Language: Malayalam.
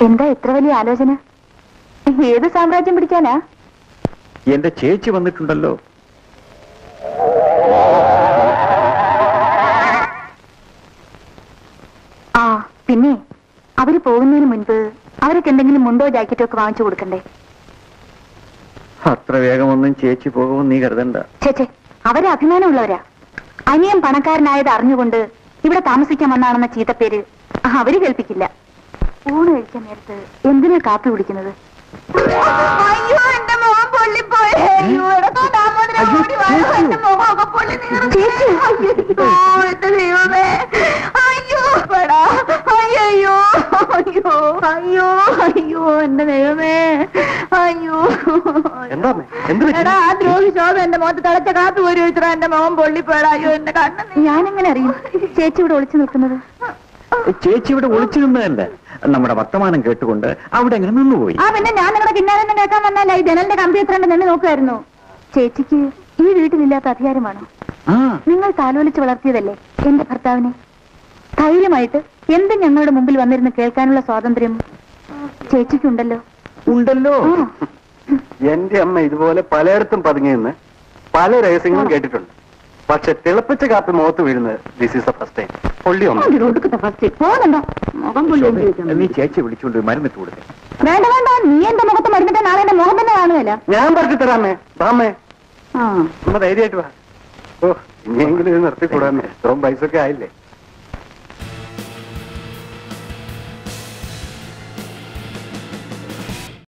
എന്താ ഇത്ര വലിയ ആലോചന ഏത് സാമ്രാജ്യം പിടിക്കാനാ എന്റെ ചേച്ചി വന്നിട്ടുണ്ടല്ലോ ആ പിന്നെ അവര് പോകുന്നതിന് മുൻപ് അവർക്ക് എന്തെങ്കിലും മുണ്ടോ ജാക്കറ്റോ ഒക്കെ വാങ്ങിച്ചു കൊടുക്കണ്ടേ അത്ര വേഗമൊന്നും ചേച്ചി പോകുമെന്ന് നീ കരുതണ്ട ചേച്ചേ അവര് അഭിമാനമുള്ളവരാ അനിയൻ പണക്കാരനായത് അറിഞ്ഞുകൊണ്ട് ഇവിടെ താമസിക്കാൻ വന്നാണെന്ന ചീത്തപ്പേര് അവര് കേൾപ്പിക്കില്ല ഊണ് കഴിക്കാൻ നേരത്ത് എന്തിനാ കാപ്പി കുടിക്കുന്നത് അയ്യോ എന്റെ മോൻ പൊള്ളിപ്പോയി അയ്യോ എടത്തോ ദാമോദരൻ അയ്യോ, ഓടി വാ. ചേച്ചി. എന്റെ മുഖമൊക്കെ പൊള്ളി നീറുന്നു. ചേച്ചി. അയ്യോ എന്റെ ദൈവമേ അയ്യോ പെടാ അയ്യോ അയ്യോ അയ്യോ അയ്യോ എന്റെ ദൈവമേ അയ്യോ എന്താ അമ്മേ? എന്ത് പറ്റി? എടാ ആ ദ്രോഹി ശോഭ എന്റെ മുഖത്ത് തിളച്ച കാപ്പി പോരി വെച്ചിട്ടാ എന്റെ മുഖം പൊള്ളിപ്പോടാ അയ്യോ എന്റെ കണ്ണ് നീ- ഞാനെങ്ങനെ അറിയും ചേച്ചി ഇവിടെ ഒളിച്ചു നിൽക്കുന്നത് ചേച്ചി ഇവിടെ ഒളിച്ചു നിന്നതല്ല നമ്മുടെ വർത്തമാനം കേട്ടുകൊണ്ട് അവിടെ എങ്ങനെ നിന്നുപോയി ആ പിന്നെ ഞാൻ നിങ്ങളുടെ പിന്നാലെ തന്നെ കേൾക്കാൻ വന്നല്ല ഈ ജനലിന്റെ കമ്പി എത്ര നിന്ന് നോക്കുമായിരുന്നു ചേച്ചിക്ക് ഈ വീട്ടിലില്ലാത്ത അധികാരമാണോ ആ നിങ്ങൾ താലോലിച്ച് വളർത്തിയതല്ലേ എന്റെ ഭർത്താവിനെ ധൈര്യമായിട്ട് എന്ത് ഞങ്ങളുടെ മുമ്പിൽ വന്നിരുന്ന് കേൾക്കാനുള്ള സ്വാതന്ത്ര്യം ചേച്ചിക്കുണ്ടല്ലോ ഉണ്ടല്ലോ ആ. എന്റെ അമ്മ ഇതുപോലെ പലയിടത്തും പതുങ്ങിയെന്ന് പല രഹസ്യങ്ങളും കേട്ടിട്ടുണ്ട് പക്ഷെ തിളപ്പിച്ച കാപ്പി മുഖത്ത് വീഴുന്നത് this is the first time പൊള്ളി ഒന്ന് ഒടുക്കത്തെ ഫസ്റ്റ് പോകുന്നുണ്ടോ മുഖം പുള്ളി നീ ചേച്ചി വിളിച്ചുകൊണ്ട് മരുന്നിട്ട് കൊടുക്കേ വേണ്ട വേണ്ട നീ എന്റെ മുഖത്ത് മരുന്നിട്ട് നാളെ എന്റെ മുഖം തന്നെ കാണുകയല്ല ഞാൻ പറഞ്ഞു തരാമേ ബാമേ ആ അമ്മ ധൈര്യമായിട്ട് വാ ഓ ഇനിയെങ്കിലും ഇത് നിർത്തിക്കൂടാമേ ഇത്രയും പൈസ ഒക്കെ ആയില്ലേ